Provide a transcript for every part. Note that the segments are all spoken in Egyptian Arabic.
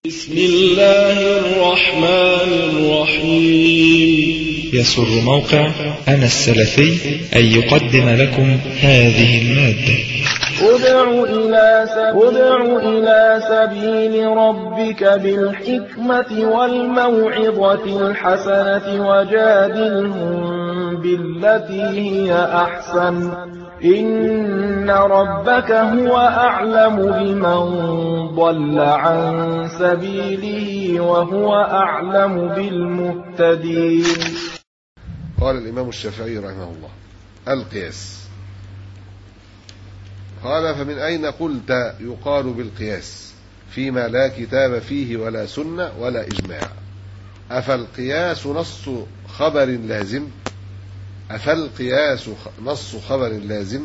بسم الله الرحمن الرحيم يسر موقع أنا السلفي أن يقدم لكم هذه المادة ادع إلى, س- ادع إلى سبيل ربك بالحكمة والموعظة الحسنة وجادلهم بالتي هي أحسن إن ربك هو أعلم بمن ضل عن سبيله وهو أعلم بالمهتدين قال الإمام الشافعي رحمه الله القياس قال فمن أين قلت يقال بالقياس فيما لا كتاب فيه ولا سنة ولا إجماع أفالقياس نص خبر لازم أفالقياس نص خبر لازم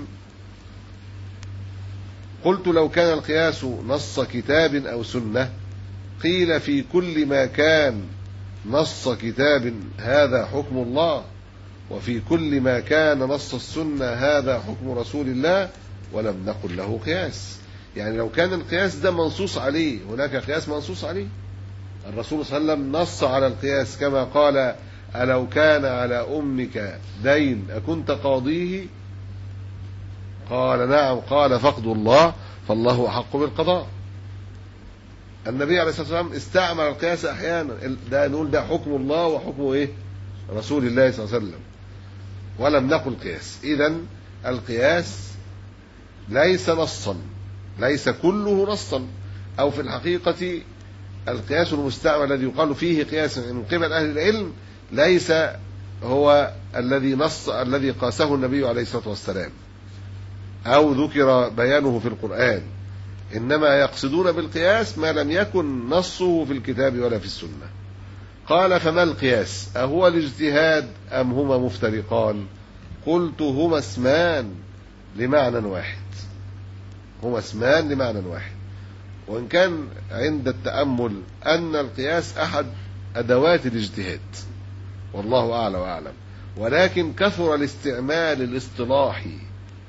قلت لو كان القياس نص كتاب أو سنة قيل في كل ما كان نص كتاب هذا حكم الله وفي كل ما كان نص السنة هذا حكم رسول الله ولم نقل له قياس يعني لو كان القياس ده منصوص عليه هناك قياس منصوص عليه الرسول صلى الله عليه وسلم نص على القياس كما قال ألو كان على أمك دين أكنت قاضيه قال نعم قال فقد الله فالله أحق بالقضاء النبي عليه الصلاة والسلام استعمل القياس أحيانا ده نقول ده حكم الله وحكم إيه رسول الله صلى الله عليه وسلم ولم نقل قياس إذا القياس ليس نصا ليس كله نصا أو في الحقيقة القياس المستعمل الذي يقال فيه قياس من قبل أهل العلم ليس هو الذي نص الذي قاسه النبي عليه الصلاة والسلام أو ذكر بيانه في القرآن إنما يقصدون بالقياس ما لم يكن نصه في الكتاب ولا في السنة قال فما القياس أهو الاجتهاد أم هما مفترقان قلت هما اسمان لمعنى واحد هما اسمان لمعنى واحد وإن كان عند التأمل أن القياس أحد أدوات الاجتهاد والله أعلى وأعلم ولكن كثر الاستعمال الاصطلاحي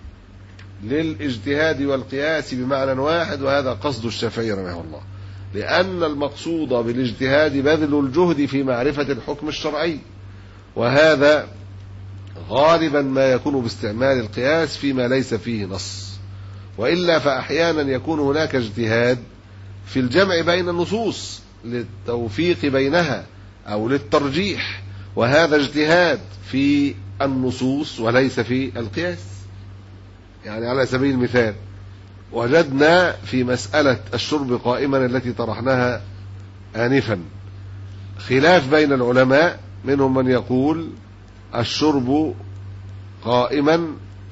للاجتهاد والقياس بمعنى واحد وهذا قصد الشافعي رحمه الله لأن المقصود بالاجتهاد بذل الجهد في معرفة الحكم الشرعي وهذا غالبا ما يكون باستعمال القياس فيما ليس فيه نص وإلا فأحيانا يكون هناك اجتهاد في الجمع بين النصوص للتوفيق بينها أو للترجيح وهذا اجتهاد في النصوص وليس في القياس يعني على سبيل المثال وجدنا في مسألة الشرب قائما التي طرحناها آنفا خلاف بين العلماء منهم من يقول الشرب قائما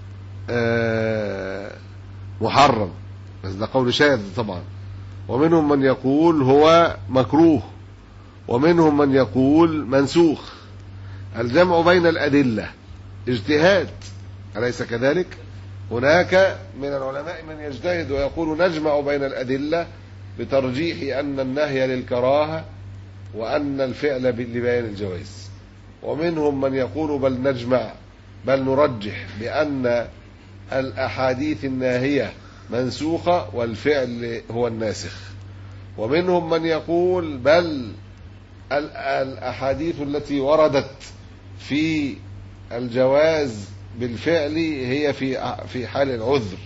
محرم بس ده قول شاذ طبعا ومنهم من يقول هو مكروه ومنهم من يقول منسوخ الجمع بين الأدلة اجتهاد أليس كذلك هناك من العلماء من يجتهد ويقول نجمع بين الأدلة بترجيح أن النهي للكراهة وأن الفعل لبيان الجواز ومنهم من يقول بل نجمع بل نرجح بأن الأحاديث الناهية منسوخة والفعل هو الناسخ ومنهم من يقول بل الأحاديث التي وردت في الجواز بالفعل هي في في حال العذر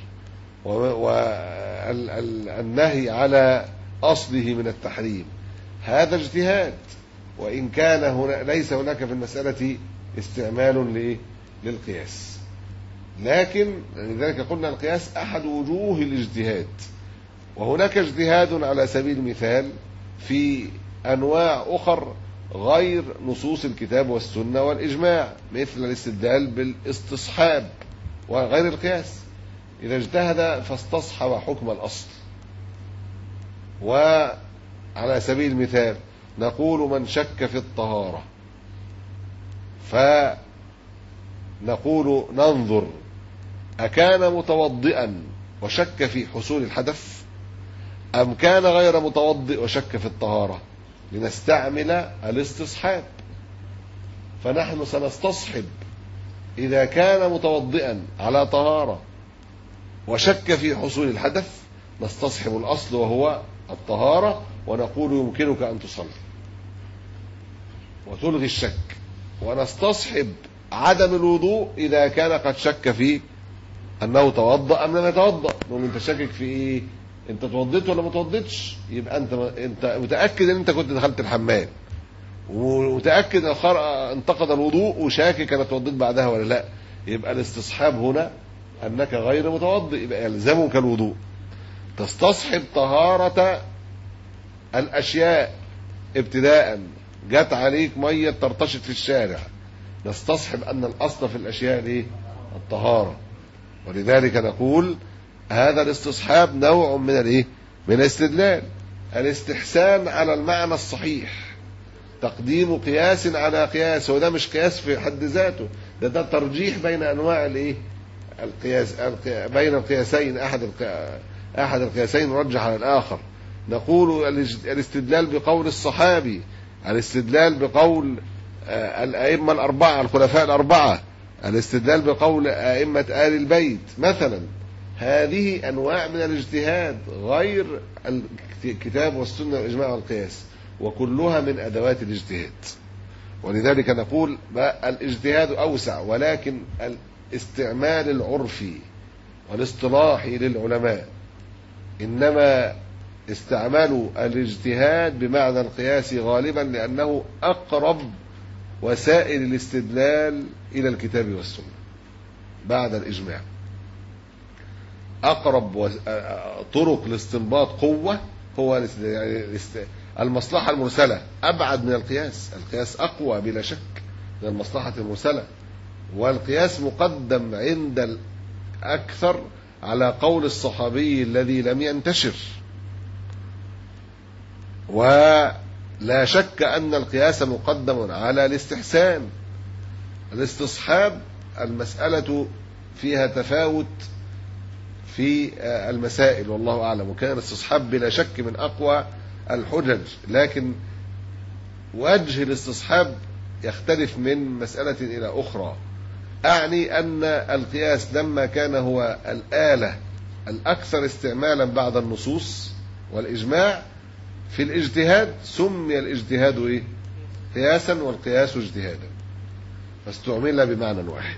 والنهي على أصله من التحريم هذا اجتهاد وإن كان هنا ليس هناك في المسألة استعمال للقياس لكن لذلك قلنا القياس أحد وجوه الاجتهاد وهناك اجتهاد على سبيل المثال في أنواع أخر غير نصوص الكتاب والسنة والإجماع مثل الاستدلال بالاستصحاب وغير القياس إذا اجتهد فاستصحب حكم الأصل وعلى سبيل المثال نقول من شك في الطهارة فنقول ننظر أكان متوضئا وشك في حصول الحدث أم كان غير متوضئ وشك في الطهارة لنستعمل الاستصحاب فنحن سنستصحب إذا كان متوضئا على طهارة وشك في حصول الحدث نستصحب الأصل وهو الطهارة ونقول يمكنك أن تصلي وتلغي الشك ونستصحب عدم الوضوء إذا كان قد شك في أنه توضأ أم لم يتوضأ نقول أنت شاكك في إيه أنت توضيت ولا ما توضيتش يبقى أنت أنت متأكد أن أنت كنت دخلت الحمام ومتأكد أن خر- انتقد الوضوء وشاكك أنا توضيت بعدها ولا لا يبقى الاستصحاب هنا أنك غير متوضئ يبقى يلزمك الوضوء تستصحب طهارة الأشياء ابتداء جت عليك مية ترتشط في الشارع نستصحب أن الأصل في الأشياء الايه؟ الطهارة ولذلك نقول هذا الاستصحاب نوع من الايه؟ من الاستدلال الاستحسان على المعنى الصحيح تقديم قياس على قياس وده مش قياس في حد ذاته ده ده ترجيح بين انواع الايه؟ القياس القي- بين القياسين احد الق- احد القياسين رجح على الاخر نقول الاج- الاستدلال بقول الصحابي الاستدلال بقول آه، الائمه الاربعه الخلفاء الاربعه الاستدلال بقول ائمه ال البيت مثلا هذه انواع من الاجتهاد غير الكتاب والسنه والاجماع والقياس وكلها من ادوات الاجتهاد ولذلك نقول بقى الاجتهاد اوسع ولكن الاستعمال العرفي والاصطلاحي للعلماء انما استعملوا الاجتهاد بمعنى القياس غالبا لانه اقرب وسائل الاستدلال الى الكتاب والسنه بعد الاجماع اقرب وس- طرق الاستنباط قوه هو الاست- يعني الاست- المصلحه المرسله ابعد من القياس القياس اقوى بلا شك من المصلحه المرسله والقياس مقدم عند الاكثر على قول الصحابي الذي لم ينتشر ولا شك ان القياس مقدم على الاستحسان الاستصحاب المساله فيها تفاوت في آه، المسائل والله اعلم وكان الاستصحاب بلا شك من اقوى الحجج لكن وجه الاستصحاب يختلف من مساله الى اخرى اعني ان القياس لما كان هو الاله الاكثر استعمالا بعد النصوص والاجماع في الاجتهاد سمي الاجتهاد ايه قياسا والقياس اجتهادا فاستعمل بمعنى واحد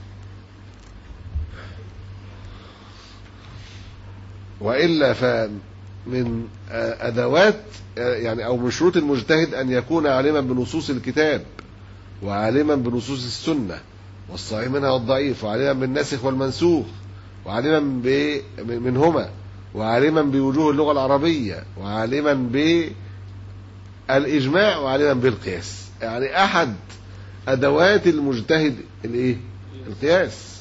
والا فمن آه، ادوات آه، يعني او من شروط المجتهد ان يكون عالما بنصوص الكتاب وعالما بنصوص السنه والصحيح منها والضعيف وعالما بالناسخ والمنسوخ وعالما ب- منهما وعالما بوجوه اللغه العربيه وعالما بالاجماع وعالما بالقياس يعني احد ادوات المجتهد الايه القياس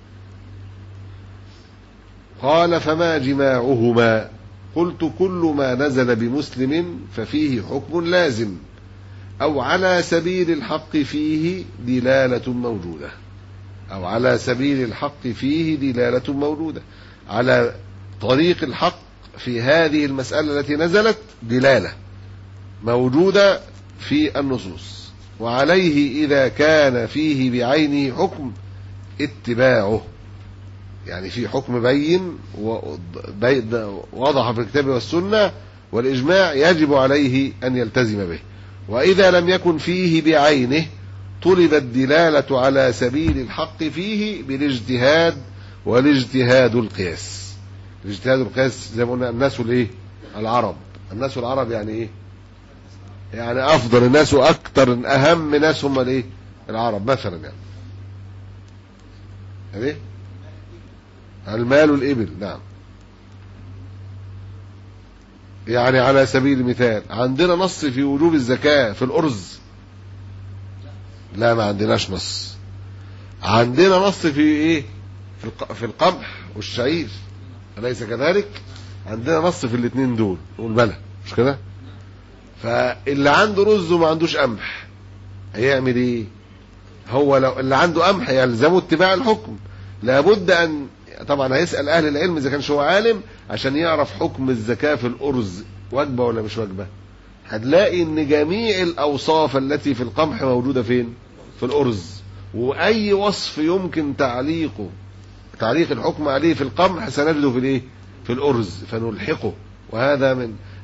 قال فما جماعهما قلت كل ما نزل بمسلم ففيه حكم لازم أو على سبيل الحق فيه دلالة موجودة أو على سبيل الحق فيه دلالة موجودة على طريق الحق في هذه المسألة التي نزلت دلالة موجودة في النصوص وعليه إذا كان فيه بعينه حكم اتباعه يعني في حكم بين وضح في الكتاب والسنة والإجماع يجب عليه أن يلتزم به وإذا لم يكن فيه بعينه طلب الدلالة على سبيل الحق فيه بالاجتهاد والاجتهاد القياس الاجتهاد القياس زي ما قلنا الناس الايه العرب الناس العرب يعني ايه يعني افضل الناس واكثر اهم ناس هم الايه العرب مثلا يعني يعني ايه المال الإبل نعم يعني على سبيل المثال عندنا نص في وجوب الزكاة في الأرز لا ما عندناش نص عندنا نص في ايه في الق- في القمح والشعير أليس كذلك عندنا نص في الاثنين دول نقول بلى مش كده فاللي عنده رز وما عندوش قمح هيعمل ايه هو لو اللي عنده قمح يلزمه اتباع الحكم لابد ان طبعا هيسال اهل العلم اذا كانش هو عالم عشان يعرف حكم الزكاه في الارز واجبه ولا مش واجبه هتلاقي ان جميع الاوصاف التي في القمح موجوده فين في الارز واي وصف يمكن تعليقه تعليق الحكم عليه في القمح سنجده في الايه في الارز فنلحقه وهذا من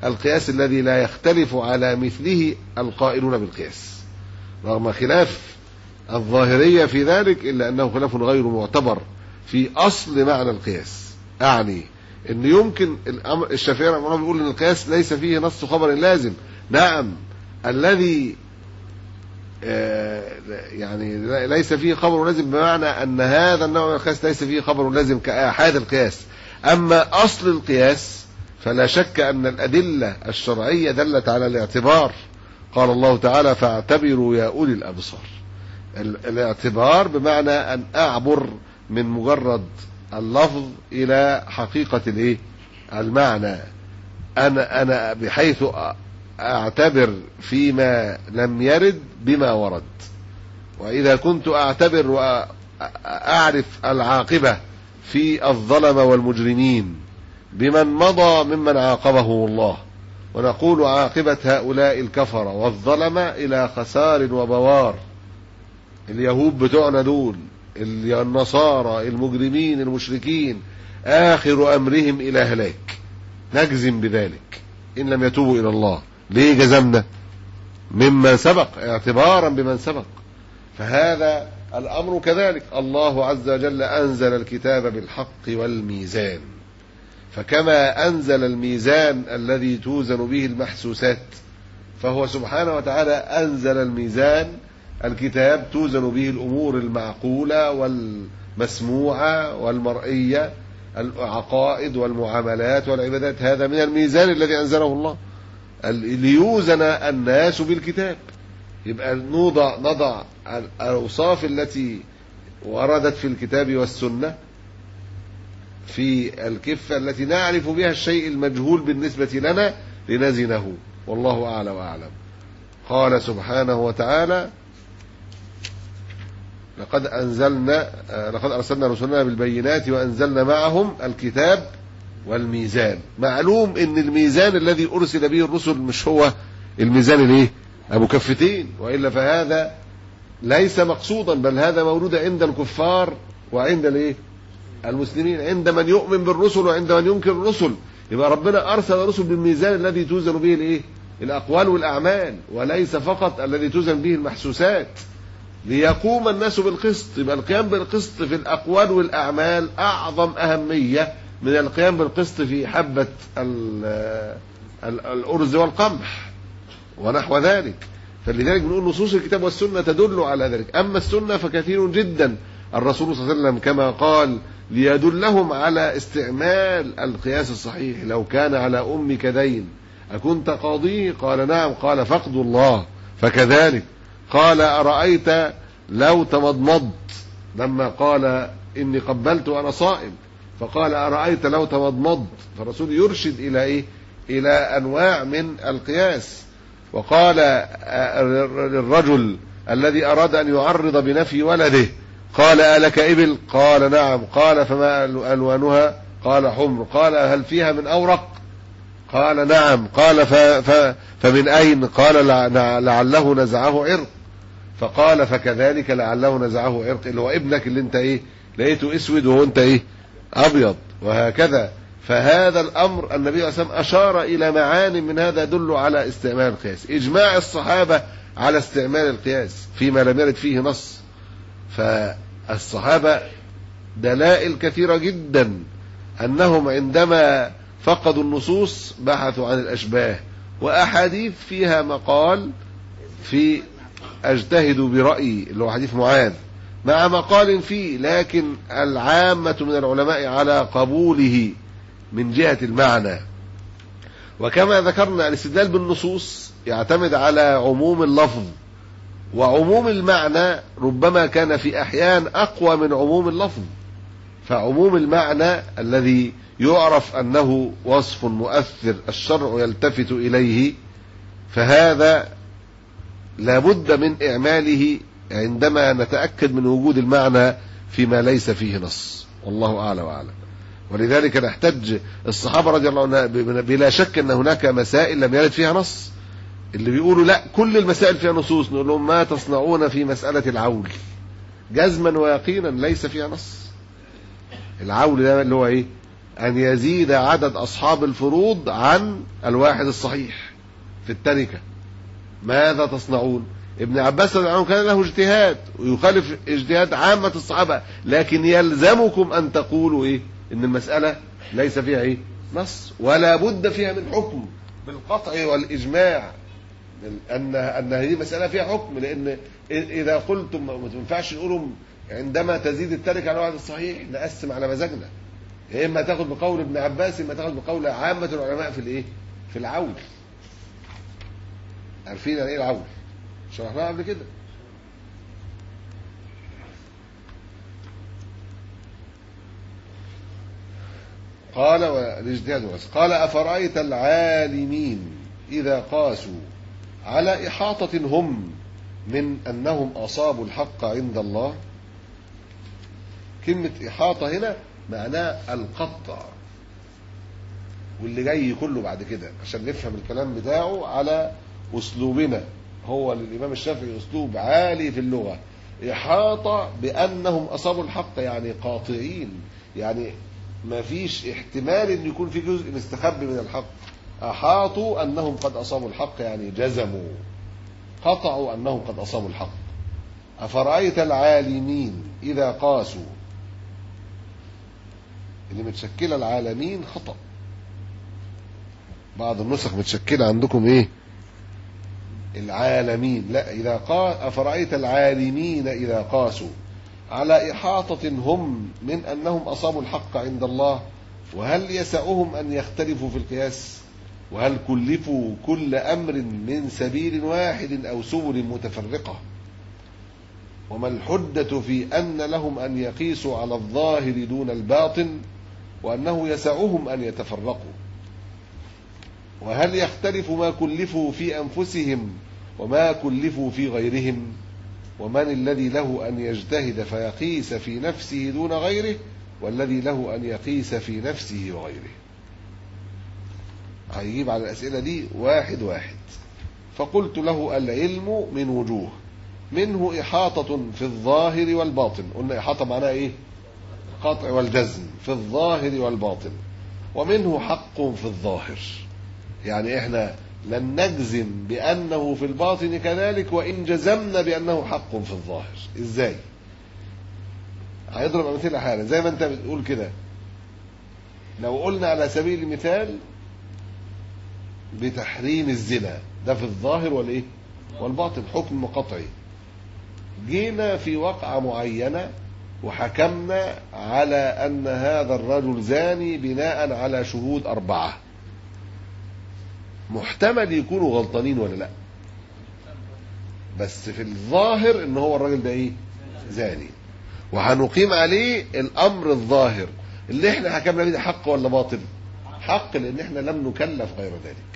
القياس الذي لا يختلف على مثله القائلون بالقياس رغم خلاف الظاهرية في ذلك إلا أنه خلاف غير معتبر في أصل معنى القياس أعني أن يمكن الأمر الشافعي رحمه الله بيقول أن القياس ليس فيه نص خبر لازم نعم الذي آه، يعني ليس فيه خبر لازم بمعنى أن هذا النوع من القياس ليس فيه خبر لازم كآحاد القياس أما أصل القياس فلا شك أن الأدلة الشرعية دلت على الاعتبار قال الله تعالى فاعتبروا يا أولي الأبصار ال- الاعتبار بمعنى أن أعبر من مجرد اللفظ إلى حقيقة الإيه؟ المعنى أنا أنا بحيث أ- أعتبر فيما لم يرد بما ورد وإذا كنت أعتبر وأعرف العاقبة في الظلمة والمجرمين بمن مضى ممن عاقبه الله ونقول عاقبة هؤلاء الكفرة والظلمة إلى خسار وبوار اليهود بتوعنا دول النصارى المجرمين المشركين آخر أمرهم إلى هلاك نجزم بذلك إن لم يتوبوا إلى الله ليه جزمنا مما سبق اعتبارا بمن سبق فهذا الأمر كذلك الله عز وجل أنزل الكتاب بالحق والميزان فكما أنزل الميزان الذي توزن به المحسوسات فهو سبحانه وتعالى أنزل الميزان الكتاب توزن به الأمور المعقولة والمسموعة والمرئية العقائد والمعاملات والعبادات هذا من الميزان الذي أنزله الله ليوزن الناس بالكتاب يبقى نوضع نضع الأوصاف التي وردت في الكتاب والسنة في الكفة التي نعرف بها الشيء المجهول بالنسبة لنا لنزنه والله أعلى وأعلم قال سبحانه وتعالى لقد أنزلنا لقد أرسلنا رسلنا بالبينات وأنزلنا معهم الكتاب والميزان معلوم ان الميزان الذي ارسل به الرسل مش هو الميزان الايه ابو كفتين والا فهذا ليس مقصودا بل هذا مولود عند الكفار وعند الايه المسلمين عند من يؤمن بالرسل وعند من ينكر الرسل يبقى ربنا ارسل الرسل بالميزان الذي توزن به الايه الاقوال والاعمال وليس فقط الذي توزن به المحسوسات ليقوم الناس بالقسط يبقى القيام بالقسط في الاقوال والاعمال اعظم اهميه من القيام بالقسط في حبة الأرز والقمح ونحو ذلك فلذلك بنقول نصوص الكتاب والسنة تدل على ذلك أما السنة فكثير جدا الرسول صلى الله عليه وسلم كما قال ليدلهم على استعمال القياس الصحيح لو كان على أمك دين أكنت قاضيه قال نعم قال فقد الله فكذلك قال أرأيت لو تمضمضت لما قال إني قبلت وأنا صائم فقال أرأيت لو تمضمضت فالرسول يرشد إلى إيه إلى أنواع من القياس وقال للرجل الذي أراد أن يعرض بنفي ولده قال ألك إبل قال نعم قال فما ألوانها قال حمر قال هل فيها من أورق قال نعم قال ف ف فمن أين قال لعله نزعه عرق فقال فكذلك لعله نزعه عرق اللي هو ابنك اللي انت ايه لقيته اسود وهو انت ايه أبيض وهكذا فهذا الأمر النبي صلى الله عليه وسلم أشار إلى معان من هذا يدل على استعمال القياس إجماع الصحابة على استعمال القياس فيما لم يرد فيه نص فالصحابة دلائل كثيرة جدا أنهم عندما فقدوا النصوص بحثوا عن الأشباه وأحاديث فيها مقال في أجتهد برأيي اللي هو حديث معاذ مع مقال فيه لكن العامة من العلماء على قبوله من جهة المعنى وكما ذكرنا الاستدلال بالنصوص يعتمد على عموم اللفظ وعموم المعنى ربما كان في أحيان أقوى من عموم اللفظ فعموم المعنى الذي يعرف أنه وصف مؤثر الشرع يلتفت إليه فهذا لابد من إعماله عندما نتأكد من وجود المعنى فيما ليس فيه نص والله أعلى وأعلم ولذلك نحتج الصحابة رضي الله عنهم بلا شك أن هناك مسائل لم يرد فيها نص اللي بيقولوا لا كل المسائل فيها نصوص نقول لهم ما تصنعون في مسألة العول جزما ويقينا ليس فيها نص العول ده اللي هو ايه أن يزيد عدد أصحاب الفروض عن الواحد الصحيح في التركة ماذا تصنعون ابن عباس رضي الله عنه كان له اجتهاد ويخالف اجتهاد عامة الصحابة لكن يلزمكم أن تقولوا إيه إن المسألة ليس فيها إيه نص ولا بد فيها من حكم بالقطع والإجماع أن أن هذه مسألة فيها حكم لأن إذا قلتم ما تنفعش نقولوا عندما تزيد التركة على الواحد الصحيح نقسم على مزاجنا يا إما تاخد بقول ابن عباس إما تاخد بقول عامة العلماء في الإيه؟ في العول عارفين يعني إيه العول؟ شرحناها قبل كده قال والاجتهاد والقياس قال أفرأيت العالمين إذا قاسوا على إحاطة هم من أنهم أصابوا الحق عند الله كلمة إحاطة هنا معناه القطع واللي جاي كله بعد كده عشان نفهم الكلام بتاعه على أسلوبنا هو للإمام الشافعي أسلوب عالي في اللغة إحاطة بأنهم أصابوا الحق يعني قاطعين يعني ما فيش احتمال أن يكون في جزء مستخبي من الحق أحاطوا أنهم قد أصابوا الحق يعني جزموا قطعوا أنهم قد أصابوا الحق أفرأيت العالمين إذا قاسوا اللي متشكلة العالمين خطأ بعض النسخ متشكلة عندكم إيه العالمين لا إذا قال أفرأيت العالمين إذا قاسوا على إحاطة هم من أنهم أصابوا الحق عند الله وهل يسعهم أن يختلفوا في القياس وهل كلفوا كل أمر من سبيل واحد أو سبل متفرقة وما الحجة في أن لهم أن يقيسوا على الظاهر دون الباطن وأنه يسعهم أن يتفرقوا وهل يختلف ما كلفوا في أنفسهم وما كلفوا في غيرهم ومن الذي له أن يجتهد فيقيس في نفسه دون غيره والذي له أن يقيس في نفسه وغيره هيجيب على الأسئلة دي واحد واحد فقلت له العلم من وجوه منه إحاطة في الظاهر والباطن قلنا إحاطة معناها إيه قطع والجزم في الظاهر والباطن ومنه حق في الظاهر يعني إحنا لن نجزم بأنه في الباطن كذلك وإن جزمنا بأنه حق في الظاهر إزاي هيضرب أمثلة حالا زي ما أنت بتقول كده لو قلنا على سبيل المثال بتحريم الزنا ده في الظاهر والايه والباطن حكم قطعي جينا في وقعة معينة وحكمنا على أن هذا الرجل زاني بناء على شهود أربعة محتمل يكونوا غلطانين ولا لا بس في الظاهر ان هو الراجل ده ايه زاني وهنقيم عليه الامر الظاهر اللي احنا حكمنا بيه حق ولا باطل حق لان احنا لم نكلف غير ذلك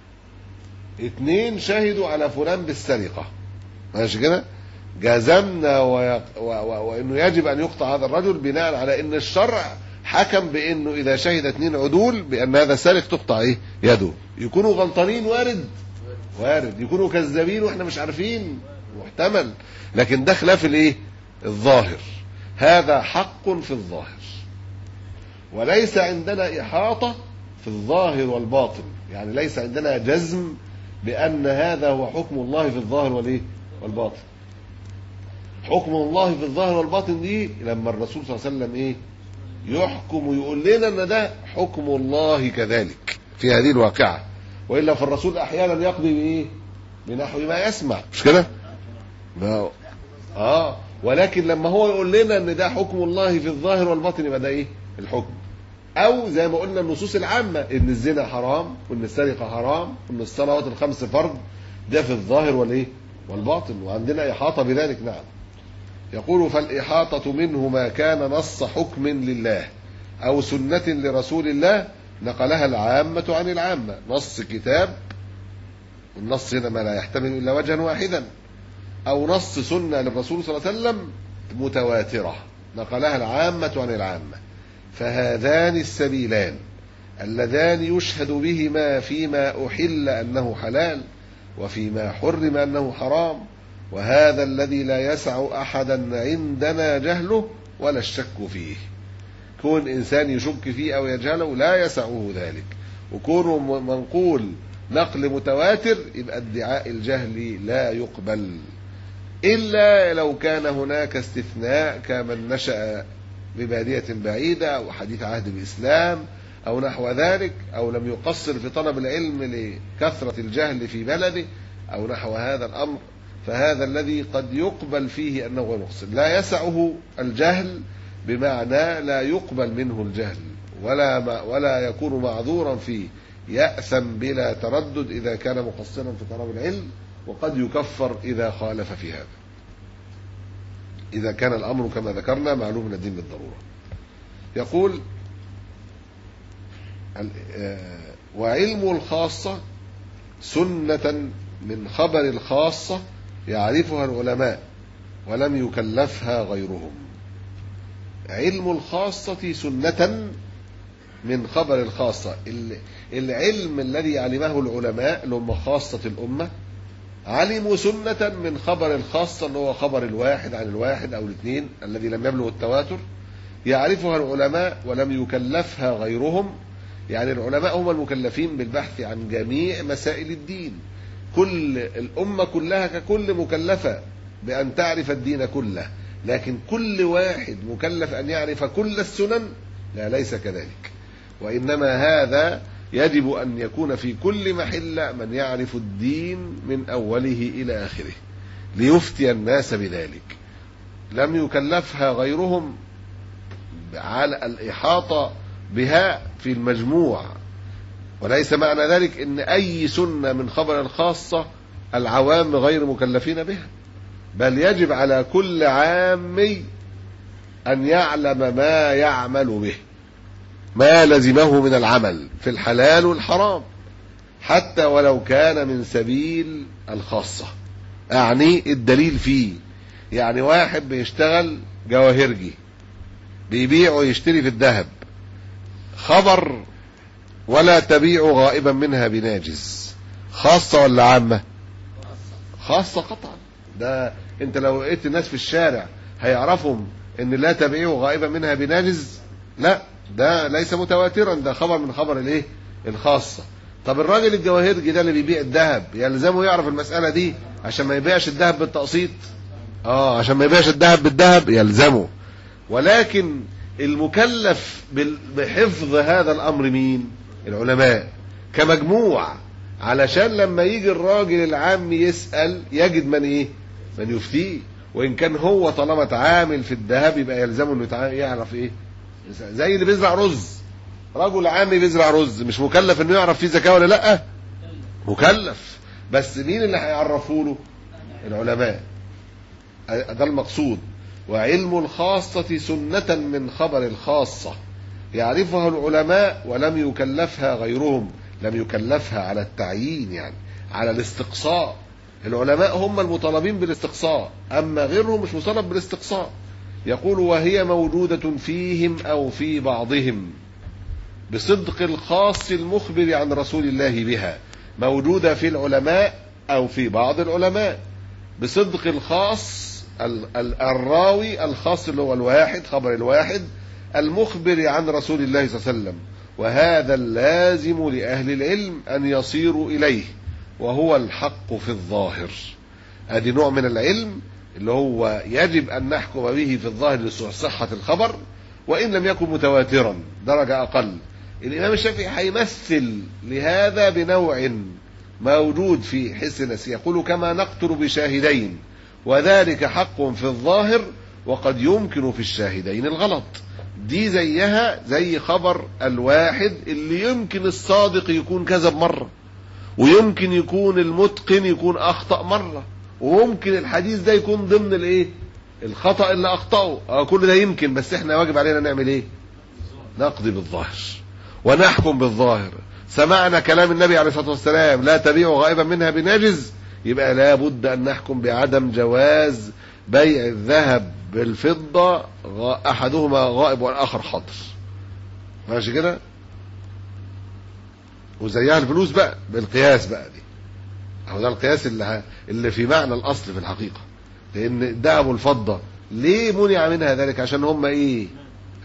اتنين شهدوا على فلان بالسرقة ماشي كده جزمنا ويق... و... و... وانه يجب ان يقطع هذا الرجل بناء على ان الشرع حكم بانه اذا شهد اثنين عدول بان هذا سارق تقطع ايه يده يكونوا غلطانين وارد وارد يكونوا كذابين واحنا مش عارفين محتمل لكن ده خلاف الايه الظاهر هذا حق في الظاهر وليس عندنا احاطه في الظاهر والباطن يعني ليس عندنا جزم بان هذا هو حكم الله في الظاهر والايه والباطن حكم الله في الظاهر والباطن دي لما الرسول صلى الله عليه وسلم ايه يحكم ويقول لنا ان ده حكم الله كذلك في هذه الواقعة وإلا فالرسول أحيانا يقضي بإيه بنحو ما يسمع مش كده ما آه ولكن لما هو يقول لنا ان ده حكم الله في الظاهر والباطن يبقى ده ايه الحكم او زي ما قلنا النصوص العامة ان الزنا حرام وان السرقة حرام وان الصلوات الخمس فرض ده في الظاهر والايه والباطن وعندنا احاطة بذلك نعم يقول فالإحاطة منه ما كان نص حكم لله أو سنة لرسول الله نقلها العامة عن العامة نص كتاب النص هنا ما لا يحتمل إلا وجها واحدا أو نص سنة للرسول صلى الله عليه وسلم متواترة نقلها العامة عن العامة فهذان السبيلان اللذان يشهد بهما فيما أحل أنه حلال وفيما حرم أنه حرام وهذا الذي لا يسع احدا عندنا جهله ولا الشك فيه كون إنسان يشك فيه أو يجهله لا يسعه ذلك وكونه م- منقول نقل متواتر يبقى ادعاء الجهل لا يقبل إلا لو كان هناك استثناء كمن نشأ ببادية بعيدة أو حديث عهد بالإسلام أو نحو ذلك أو لم يقصر في طلب العلم لكثرة الجهل في بلده أو نحو هذا الأمر فهذا الذي قد يقبل فيه أنه غير مقصر لا يسعه الجهل بمعنى لا يقبل منه الجهل ولا ما ولا يكون معذورا فيه يأثم بلا تردد إذا كان مقصرا في طلب العلم وقد يكفر إذا خالف في هذا إذا كان الأمر كما ذكرنا معلوم من الدين بالضرورة يقول ال- آه، وعلم الخاصة سنة من خبر الخاصة يعرفها العلماء ولم يكلفها غيرهم علم الخاصة سنة من خبر الخاصة ال- العلم الذي علمه العلماء اللي هم خاصة الأمة علموا سنة من خبر الخاصة اللي هو خبر الواحد عن الواحد أو الاثنين الذي لم يبلغ التواتر يعرفها العلماء ولم يكلفها غيرهم يعني العلماء هم المكلفين بالبحث عن جميع مسائل الدين كل الأمة كلها ككل مكلفة بأن تعرف الدين كله لكن كل واحد مكلف أن يعرف كل السنن لا ليس كذلك وإنما هذا يجب أن يكون في كل محل من يعرف الدين من أوله إلى آخره ليفتي الناس بذلك لم يكلفها غيرهم على الإحاطة بها في المجموع وليس معنى ذلك ان اي سنه من خبر الخاصه العوام غير مكلفين بها بل يجب على كل عامي ان يعلم ما يعمل به ما لزمه من العمل في الحلال والحرام حتى ولو كان من سبيل الخاصه اعني الدليل فيه يعني واحد بيشتغل جواهرجي بيبيع ويشتري في الذهب خبر ولا تبيع غائبا منها بناجز خاصة ولا عامة خاصة قطعا ده انت لو لقيت الناس في الشارع هيعرفهم ان لا تبيع غائبا منها بناجز لا ده ليس متواترا ده خبر من خبر الايه الخاصة طب الراجل الجواهرجي ده اللي بيبيع الذهب يلزمه يعرف المسألة دي عشان ما يبيعش الذهب بالتقسيط اه عشان ما يبيعش الذهب بالذهب يلزمه ولكن المكلف بال- بحفظ هذا الامر مين العلماء كمجموع علشان لما يجي الراجل العام يسأل يجد من ايه من يفتيه وان كان هو طالما اتعامل في الذهب يبقى يلزمه انه يتع- يعرف ايه زي اللي بيزرع رز رجل عامي بيزرع رز مش مكلف انه يعرف فيه زكاه ولا لا مكلف بس مين اللي هيعرفوا له العلماء ده المقصود وعلم الخاصة سنة من خبر الخاصة يعرفها العلماء ولم يكلفها غيرهم لم يكلفها على التعيين يعني على الاستقصاء العلماء هم المطالبين بالاستقصاء أما غيرهم مش مطالب بالاستقصاء يقول وهي موجودة فيهم أو في بعضهم بصدق الخاص المخبر عن رسول الله بها موجودة في العلماء أو في بعض العلماء بصدق الخاص ال- ال- الراوي الخاص اللي هو الواحد خبر الواحد المخبر عن رسول الله صلى الله عليه وسلم وهذا اللازم لأهل العلم أن يصيروا إليه وهو الحق في الظاهر ادي نوع من العلم اللي هو يجب أن نحكم به في الظاهر لصحة الخبر وإن لم يكن متواترا درجة أقل الإمام الشافعي هيمثل لهذا بنوع موجود في حس الناس يقول كما نقتل بشاهدين وذلك حق في الظاهر وقد يمكن في الشاهدين الغلط دي زيها زي خبر الواحد اللي يمكن الصادق يكون كذب مرة ويمكن يكون المتقن يكون أخطأ مرة وممكن الحديث ده يكون ضمن الايه الخطأ اللي أخطأه آه كل ده يمكن بس احنا واجب علينا نعمل ايه نقضي بالظاهر ونحكم بالظاهر سمعنا كلام النبي عليه الصلاة والسلام لا تبيع غائبا منها بناجز يبقى لابد أن نحكم بعدم جواز بيع الذهب بالفضة غا- أحدهما غائب والآخر حاضر ماشي كده وزيها الفلوس بقى بالقياس بقى دي أهو ده القياس اللي, ه- اللي في معنى الأصل في الحقيقة لأن الذهب والفضة ليه منع منها ذلك عشان هم إيه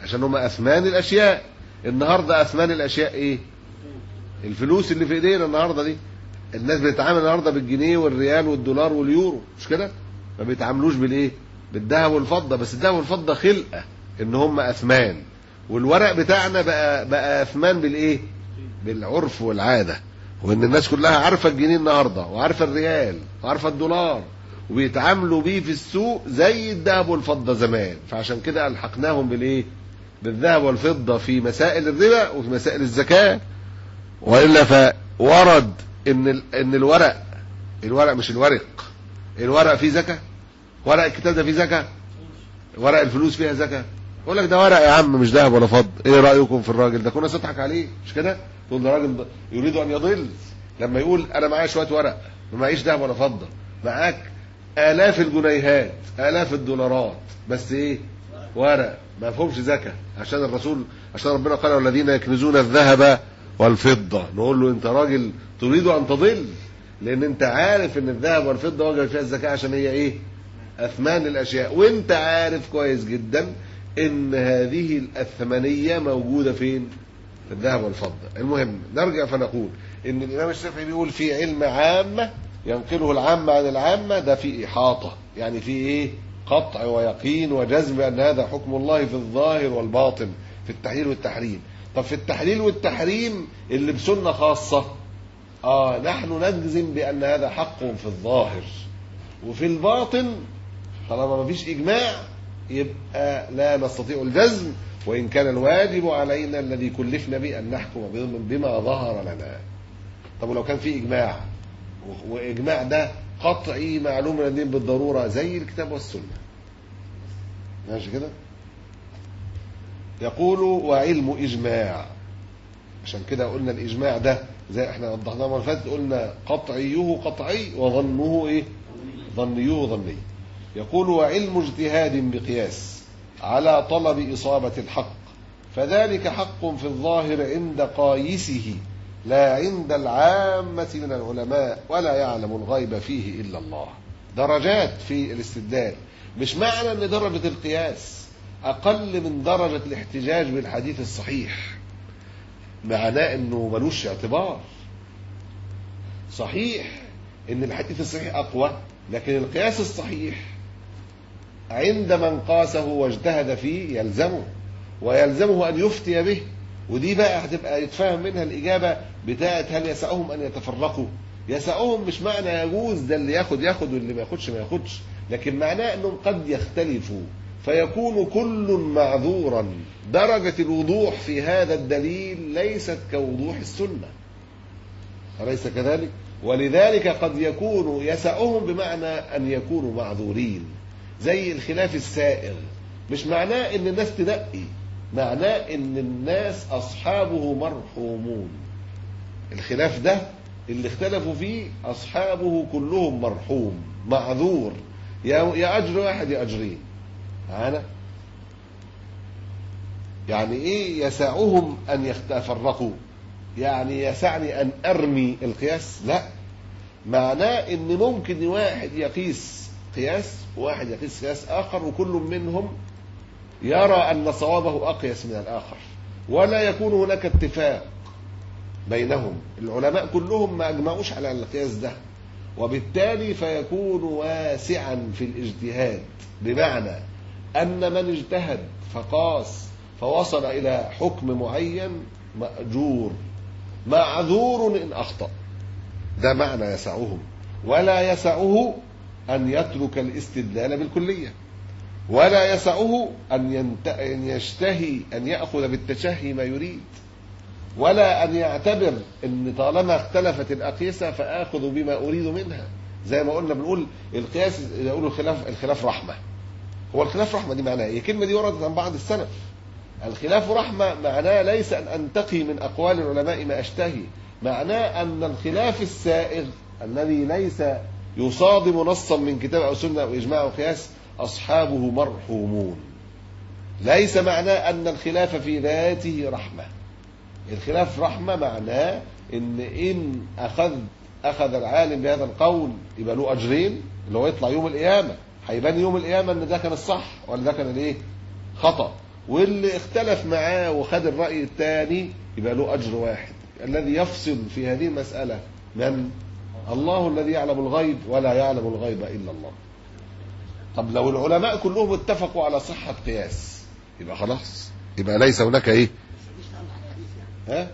عشان هم اثمان الاشياء النهارده اثمان الاشياء ايه الفلوس اللي في ايدينا النهارده دي الناس بتتعامل النهارده بالجنيه والريال والدولار واليورو مش كده ما بيتعاملوش بالايه بالذهب والفضه بس الذهب والفضه خلقه ان هم اثمان والورق بتاعنا بقى بقى اثمان بالايه بالعرف والعاده وان الناس كلها عارفه الجنيه النهارده وعارفه الريال وعارفه الدولار وبيتعاملوا بيه في السوق زي الذهب والفضه زمان فعشان كده الحقناهم بالايه بالذهب والفضه في مسائل الربا وفي مسائل الزكاه والا فورد ان ال- ان الورق الورق مش الورق الورق فيه زكاه ورق الكتاب ده فيه زكاه ورق الفلوس فيها زكاه يقول لك ده ورق يا عم مش ذهب ولا فضه ايه رايكم في الراجل ده كنا تضحك عليه مش كده تقول ده راجل ض- يريد ان يضل لما يقول انا معايا شويه ورق ما معيش ذهب ولا فضه معاك الاف الجنيهات الاف الدولارات بس ايه ورق ما فيهمش زكاه عشان الرسول عشان ربنا قال والذين يكنزون الذهب والفضه نقول له انت راجل تريد ان تضل لان انت عارف ان الذهب والفضه وجب فيها الزكاه عشان هي ايه اثمان الاشياء وانت عارف كويس جدا ان هذه الاثمانيه موجوده فين في الذهب والفضه المهم نرجع فنقول ان الامام الشافعي بيقول في علم عامه ينقله العامه عن العامه ده في احاطه يعني في ايه قطع ويقين وجزم ان هذا حكم الله في الظاهر والباطن في التحليل والتحريم طب في التحليل والتحريم اللي بسنه خاصه اه نحن نجزم بان هذا حق في الظاهر وفي الباطن طالما ما فيش اجماع يبقى لا نستطيع الجزم وان كان الواجب علينا الذي كلفنا به ان نحكم بما ظهر لنا طب ولو كان في اجماع و- واجماع ده قطعي معلوم من الدين بالضروره زي الكتاب والسنه ماشي كده يقول وعلم اجماع عشان كده قلنا الاجماع ده زي احنا وضحناه المره اللي فاتت قلنا قطعيه قطعي وظنه ايه ظنيه ظني يقول وعلم اجتهاد بقياس على طلب إصابة الحق فذلك حق في الظاهر عند قايسه لا عند العامة من العلماء ولا يعلم الغيب فيه إلا الله درجات في الاستدلال مش معنى أن درجة القياس أقل من درجة الاحتجاج بالحديث الصحيح معناه أنه ملوش اعتبار صحيح أن الحديث الصحيح أقوى لكن القياس الصحيح عند من قاسه واجتهد فيه يلزمه ويلزمه أن يفتي به ودي بقى هتبقى يتفهم منها الإجابة بتاعت هل يسعهم أن يتفرقوا يسعهم مش معنى يجوز ده اللي ياخد ياخد واللي ما ياخدش ما ياخدش لكن معناه أنهم قد يختلفوا فيكون كل معذورا درجة الوضوح في هذا الدليل ليست كوضوح السنة أليس كذلك؟ ولذلك قد يكون يسعهم بمعنى أن يكونوا معذورين زي الخلاف السائغ مش معناه ان الناس تنقي معناه ان الناس اصحابه مرحومون الخلاف ده اللي اختلفوا فيه اصحابه كلهم مرحوم معذور يا يا اجر واحد يا اجرين معانا يعني ايه يسعهم ان يتفرقوا يعني يسعني ان ارمي القياس لا معناه ان ممكن واحد يقيس قياس وواحد يقيس قياس آخر وكل منهم يرى أن صوابه أقيس من الآخر ولا يكون هناك اتفاق بينهم العلماء كلهم ما أجمعوش على القياس ده وبالتالي فيكون واسعا في الاجتهاد بمعنى أن من اجتهد فقاس فوصل إلى حكم معين مأجور معذور إن أخطأ ده معنى يسعهم ولا يسعه أن يترك الاستدلال بالكلية ولا يسعه أن, ينت... أن يشتهي أن يأخذ بالتشهي ما يريد ولا أن يعتبر أن طالما اختلفت الأقيسة فآخذ بما أريد منها زي ما قلنا بنقول القياس يقولوا الخلاف الخلاف رحمة هو الخلاف رحمة دي معناها ايه؟ الكلمة دي وردت عن بعض السلف الخلاف رحمة معناه ليس أن أنتقي من أقوال العلماء ما أشتهي معناه أن الخلاف السائغ الذي ليس يصادم نصا من كتاب أو سنة أو إجماع أو قياس أصحابه مرحومون ليس معناه أن الخلاف في ذاته رحمة الخلاف رحمة معناه إن إن أخذ أخذ العالم بهذا القول يبقى له أجرين اللي هو يطلع يوم القيامة هيبان يوم القيامة إن ده كان الصح ولا ده كان الإيه؟ خطأ واللي اختلف معاه وخد الرأي الثاني يبقى له أجر واحد الذي يفصل في هذه المسألة من الله الذي يعلم الغيب ولا يعلم الغيب إلا الله طب لو العلماء كلهم اتفقوا على صحة قياس يبقى خلاص يبقى ليس هناك ايه ها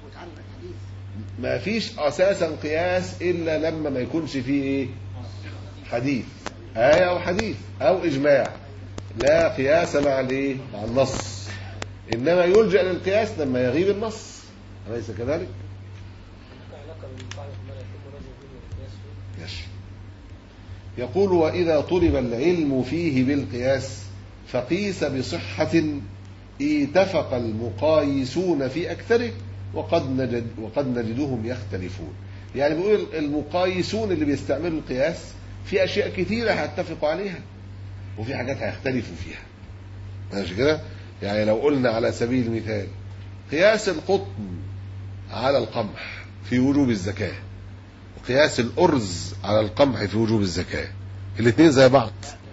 ما فيش اساسا قياس الا لما ما يكونش فيه ايه حديث آية أو حديث أو إجماع لا قياس مع الإيه؟ مع النص إنما يلجأ للقياس لما يغيب النص أليس كذلك؟ ماشي يقول وإذا طلب العلم فيه بالقياس فقيس بصحة اتفق المقايسون في أكثره وقد نجد وقد نجدهم يختلفون يعني بيقول المقايسون اللي بيستعملوا القياس في أشياء كثيرة هيتفقوا عليها وفي حاجات هيختلفوا فيها ماشي كده يعني لو قلنا على سبيل المثال قياس القطن على القمح في وجوب الزكاة وقياس الأرز على القمح في وجوب الزكاة الاثنين زي بعض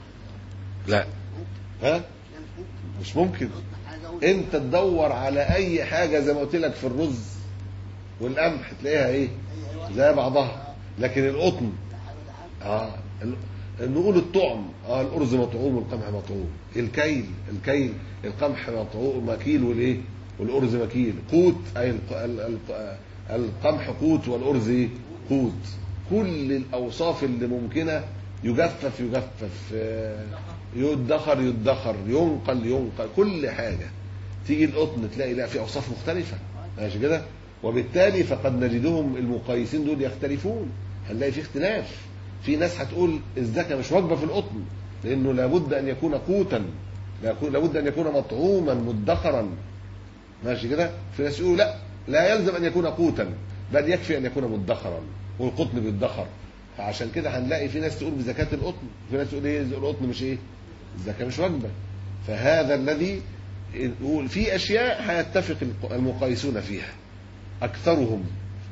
لا ها مش ممكن انت تدور على اي حاجة زي ما قلت لك في الرز والقمح تلاقيها ايه زي بعضها لكن القطن اه نقول الطعم اه الارز مطعوم والقمح مطعوم الكيل الكيل القمح مطعوم مكيل والايه والارز مكيل قوت اي الق- ال- ال- القمح قوت والارز إيه؟ قوت كل الاوصاف اللي ممكنه يجفف يجفف آه، يدخر يدخر ينقل ينقل كل حاجه تيجي القطن تلاقي لا في اوصاف مختلفه ماشي كده وبالتالي فقد نجدهم المقايسين دول يختلفون هنلاقي في اختلاف في ناس هتقول الزكاه مش واجبه في القطن لانه لابد ان يكون قوتا لابد ان يكون مطعوما مدخرا ماشي كده في ناس يقولوا لا لا يلزم ان يكون قوتا بل يكفي ان يكون مدخرا والقطن بيدخر فعشان كده هنلاقي في ناس تقول بزكاه القطن في ناس تقول ايه القطن مش ايه الزكاه مش واجبه فهذا الذي يقول في اشياء هيتفق المقايسون فيها اكثرهم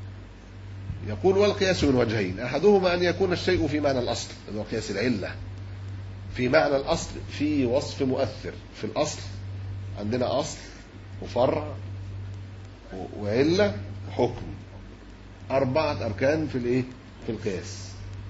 يقول والقياس من وجهين احدهما ان يكون الشيء في معنى الاصل اللي هو قياس العله في معنى الاصل في وصف مؤثر في الاصل عندنا اصل وفرع و- وعله وحكم اربعه اركان في الايه في القياس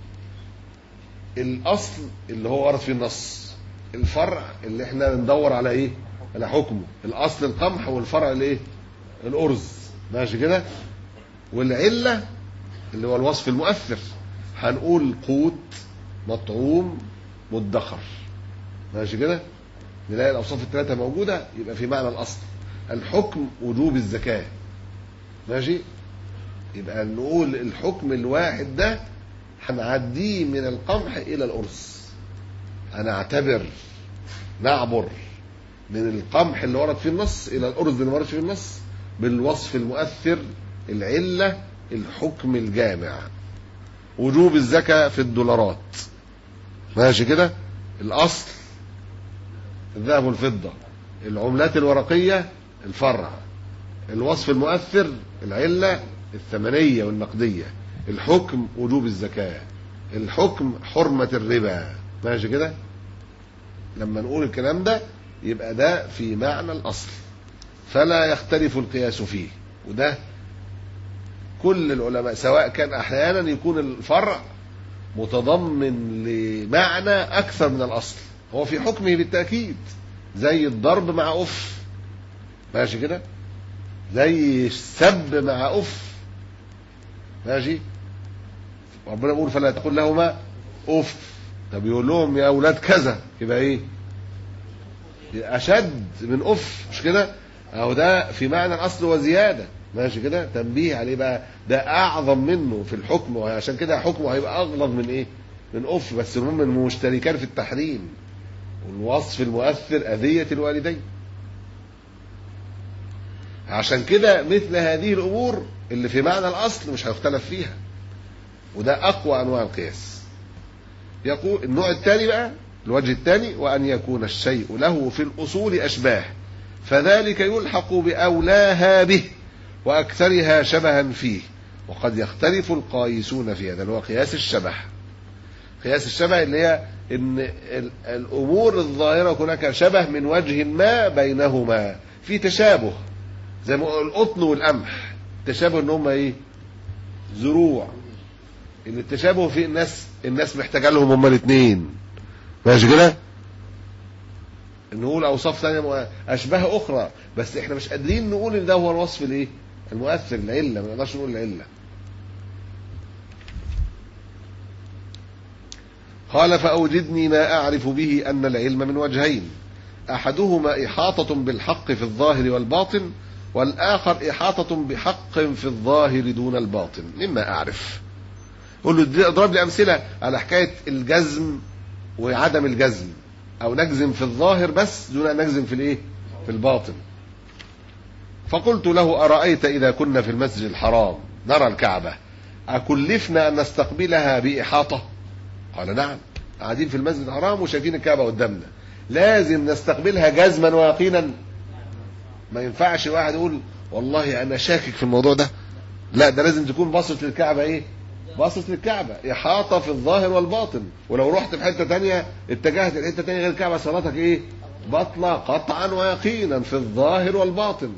الاصل اللي هو ورد فيه النص الفرع اللي احنا بندور على ايه على حكمه الاصل القمح والفرع الايه الارز ماشي كده والعله اللي هو الوصف المؤثر هنقول قوت مطعوم مدخر ماشي كده نلاقي الاوصاف الثلاثه موجوده يبقى في معنى الاصل الحكم وجوب الزكاه ماشي يبقى نقول الحكم الواحد ده هنعديه من القمح الى الارز هنعتبر نعبر من القمح اللي ورد فيه النص الى الارز اللي ما وردش فيه النص بالوصف المؤثر العله الحكم الجامع وجوب الزكاه في الدولارات ماشي كده الاصل الذهب والفضه العملات الورقيه الفرع الوصف المؤثر العله الثمنيه والنقديه الحكم وجوب الزكاه الحكم حرمه الربا ماشي كده لما نقول الكلام ده يبقى ده في معنى الاصل فلا يختلف القياس فيه وده كل العلماء سواء كان احيانا يكون الفرع متضمن لمعنى اكثر من الاصل هو في حكمه بالتاكيد زي الضرب مع اف ماشي كده زي السب مع اف ماشي ربنا بيقول فلا تقول لهما اف طب يقول لهم يا اولاد كذا يبقى ايه اشد من اف مش كده اهو ده في معنى الاصل وزياده ماشي كده تنبيه عليه بقى ده اعظم منه في الحكم وعشان كده حكمه هيبقى اغلظ من ايه من اف بس المهم انه مشتركان في التحريم والوصف المؤثر اذيه الوالدين عشان كده مثل هذه الامور اللي في معنى الاصل مش هيختلف فيها وده اقوى انواع القياس يقول النوع الثاني بقى الوجه الثاني وان يكون الشيء له في الاصول اشباه فذلك يلحق باولاها به واكثرها شبها فيه وقد يختلف القايسون في هذا اللي هو قياس الشبه قياس الشبه اللي هي ان ال- الامور الظاهره هناك شبه من وجه ما بينهما في تشابه زي ما قلنا القطن والقمح تشابه ان هم ايه زروع ان التشابه في الناس الناس محتاجه لهم هما الاثنين ماشي كده نقول اوصاف ثانيه مؤ- اشباه اخرى بس احنا مش قادرين نقول ان ده هو الوصف الايه المؤثر العله ما نقدرش نقول العله قال فأوجدني ما أعرف به أن العلم من وجهين أحدهما إحاطة بالحق في الظاهر والباطن والآخر إحاطة بحق في الظاهر دون الباطن مما أعرف قول له ادي- اضرب لي أمثلة على حكاية الجزم وعدم الجزم أو نجزم في الظاهر بس دون أن نجزم في الإيه في الباطن فقلت له أرأيت إذا كنا في المسجد الحرام نرى الكعبة أكلفنا أن نستقبلها بإحاطة قال نعم قاعدين في المسجد الحرام وشايفين الكعبة قدامنا لازم نستقبلها جزما ويقينا ما ينفعش واحد يقول والله انا شاكك في الموضوع ده لا ده لازم تكون باصص للكعبة ايه باصص للكعبة إحاطة في الظاهر والباطن ولو رحت في حتة تانية اتجهت لحتة تانية غير الكعبة صلاتك ايه بطلة قطعا ويقينا في الظاهر والباطن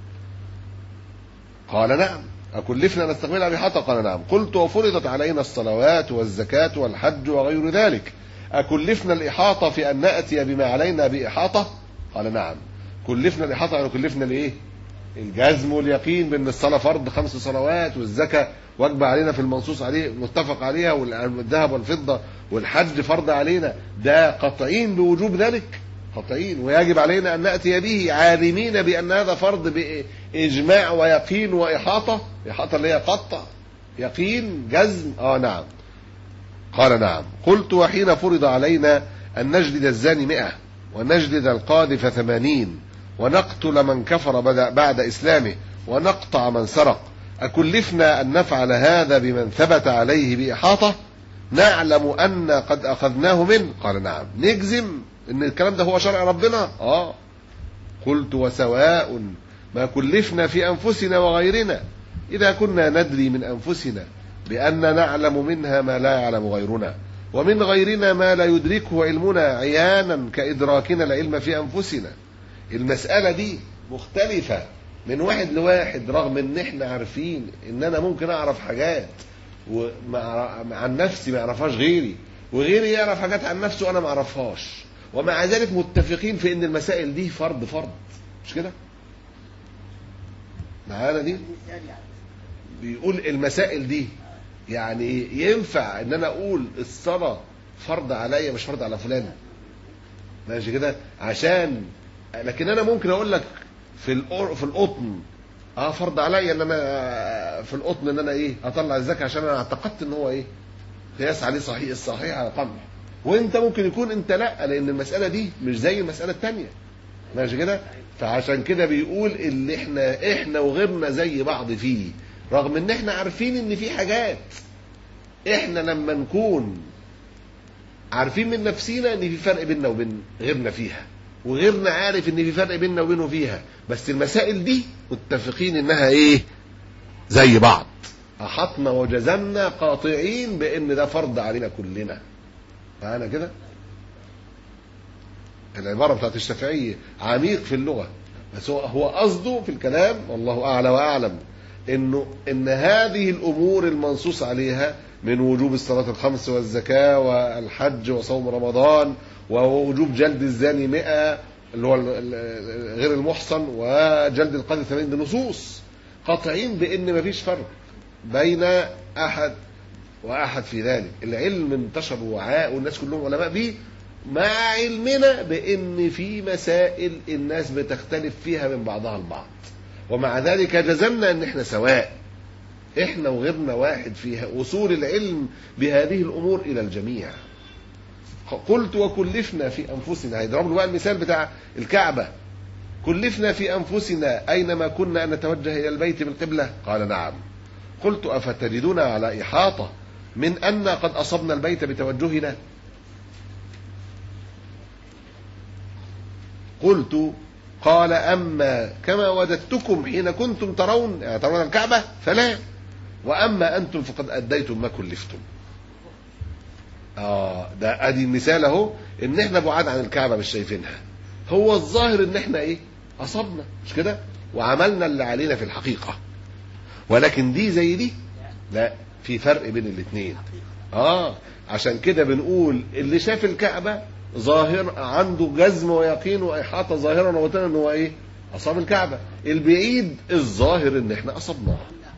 قال نعم أكلفنا نستقبلها بحطة قال نعم قلت وفرضت علينا الصلوات والزكاة والحج وغير ذلك أكلفنا الإحاطة في أن نأتي بما علينا بإحاطة قال نعم كلفنا الإحاطة يعني كلفنا الإيه الجزم واليقين بأن الصلاة فرض خمس صلوات والزكاة واجب علينا في المنصوص عليه متفق عليها والذهب والفضة والحج فرض علينا ده قطعين بوجوب ذلك قطعين ويجب علينا أن نأتي به عالمين بأن هذا فرض بإجماع ويقين وإحاطة إحاطة اللي هي قطع يقين جزم آه نعم قال نعم قلت وحين فرض علينا أن نجلد الزاني مئة ونجلد القاذف ثمانين ونقتل من كفر بد- بعد إسلامه ونقطع من سرق أكلفنا أن نفعل هذا بمن ثبت عليه بإحاطة نعلم أن قد أخذناه منه قال نعم نجزم أن الكلام ده هو شرع ربنا آه قلت وسواء ما كلفنا في أنفسنا وغيرنا إذا كنا ندري من أنفسنا بأن نعلم منها ما لا يعلم غيرنا ومن غيرنا ما لا يدركه علمنا عيانا كإدراكنا العلم في أنفسنا المسألة دي مختلفة من واحد لواحد رغم ان احنا عارفين ان انا ممكن اعرف حاجات ومع عن نفسي ما يعرفهاش غيري وغيري يعرف حاجات عن نفسه وانا ما اعرفهاش ومع ذلك متفقين في ان المسائل دي فرض فرض مش كده معانا دي بيقول المسائل دي يعني ينفع ان انا اقول الصلاه فرض عليا مش فرض على فلان ماشي كده عشان لكن انا ممكن اقول لك في القر- في القطن اه فرض عليا ان انا في القطن ان انا ايه اطلع الزكاه عشان انا اعتقدت ان هو ايه قياس عليه صحيح الصحيح على القمح وانت ممكن يكون انت لا لان المساله دي مش زي المساله الثانيه ماشي كده فعشان كده بيقول اللي احنا احنا وغيرنا زي بعض فيه رغم ان احنا عارفين ان في حاجات احنا لما نكون عارفين من نفسينا ان في فرق بيننا وبين غيرنا فيها وغيرنا عارف ان في فرق بيننا وبينه فيها بس المسائل دي متفقين انها ايه زي بعض احطنا وجزمنا قاطعين بان ده فرض علينا كلنا معانا كده العبارة بتاعت الشافعية عميق في اللغة بس هو هو قصده في الكلام والله أعلى وأعلم إنه إن هذه الأمور المنصوص عليها من وجوب الصلاة الخمس والزكاة والحج وصوم رمضان ووجوب جلد الزاني مئة اللي هو ال- ال- غير المحصن وجلد القاذف ثمانين دي نصوص قاطعين بإن مفيش فرق بين أحد واحد في ذلك العلم انتشر وعاء والناس كلهم علماء بيه مع علمنا بان في مسائل الناس بتختلف فيها من بعضها البعض ومع ذلك جزمنا ان احنا سواء احنا وغيرنا واحد فيها وصول العلم بهذه الامور الى الجميع قلت وكلفنا في انفسنا هيضرب له بقى المثال بتاع الكعبه كلفنا في انفسنا اينما كنا ان نتوجه الى البيت بالقبله قال نعم قلت افتجدون على احاطه من ان قد اصبنا البيت بتوجهنا قلت قال أما كما وجدتكم حين كنتم ترون يعني ترون الكعبة فلا وأما أنتم فقد أديتم ما كلفتم اه ده ادي المثال اهو ان احنا بعاد عن الكعبه مش شايفينها هو الظاهر ان احنا ايه اصبنا مش كده وعملنا اللي علينا في الحقيقه ولكن دي زي دي لا في فرق بين الاثنين اه عشان كده بنقول اللي شاف الكعبه ظاهر عنده جزم ويقين واحاطه ظاهرا وباطنا ان هو ايه اصاب الكعبه البعيد الظاهر ان احنا اصبناه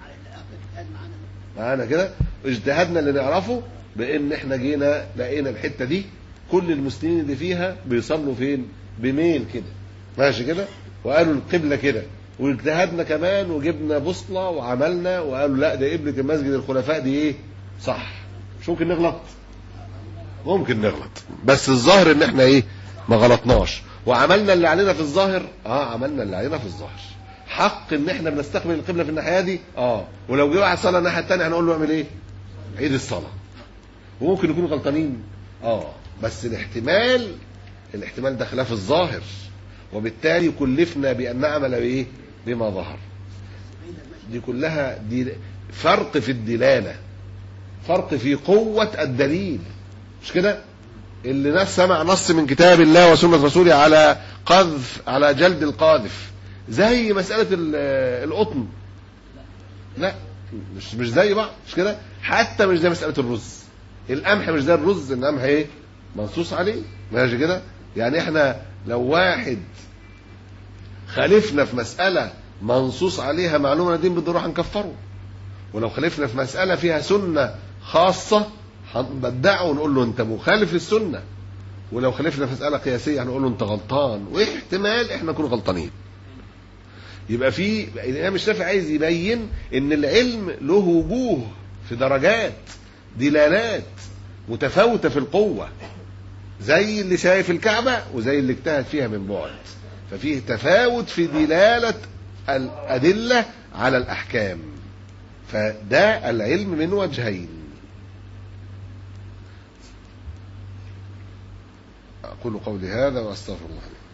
معانا كده اجتهدنا اللي نعرفه بان احنا جينا لقينا الحته دي كل المسلمين اللي فيها بيصلوا فين بميل كده ماشي كده وقالوا القبله كده واجتهدنا كمان وجبنا بوصله وعملنا وقالوا لا ده قبله المسجد الخلفاء دي ايه صح مش ممكن نغلط ممكن نغلط بس الظاهر ان احنا ايه ما غلطناش وعملنا اللي علينا في الظاهر اه عملنا اللي علينا في الظاهر حق ان احنا بنستقبل القبله في الناحيه دي اه ولو جه واحد صلى الناحيه الثانيه هنقول له اعمل ايه عيد الصلاه وممكن نكون غلطانين اه بس الاحتمال الاحتمال ده خلاف الظاهر وبالتالي كلفنا بان نعمل بايه بما ظهر دي كلها دي فرق في الدلاله فرق في قوه الدليل مش كده اللي ناس سمع نص من كتاب الله وسنه رسوله على قذف على جلد القاذف زي مساله ال- القطن لا مش مش زي بعض مش كده حتى مش زي مساله الرز القمح مش زي الرز القمح ايه منصوص عليه ماشي كده يعني احنا لو واحد خالفنا في مسألة منصوص عليها معلومة دين بالضرورة هنكفره ولو خالفنا في مسألة فيها سنة خاصة هنبدعه ونقول له انت مخالف للسنة ولو خالفنا في مسألة قياسية هنقول له انت غلطان واحتمال احنا نكون غلطانين يبقى في الامام الشافعي عايز يبين ان العلم له وجوه في درجات دلالات متفاوته في القوه زي اللي شايف الكعبه وزي اللي اجتهد فيها من بعد ففيه تفاوت في دلاله الادله على الاحكام فده العلم من وجهين اقول قولي هذا واستغفر الله لي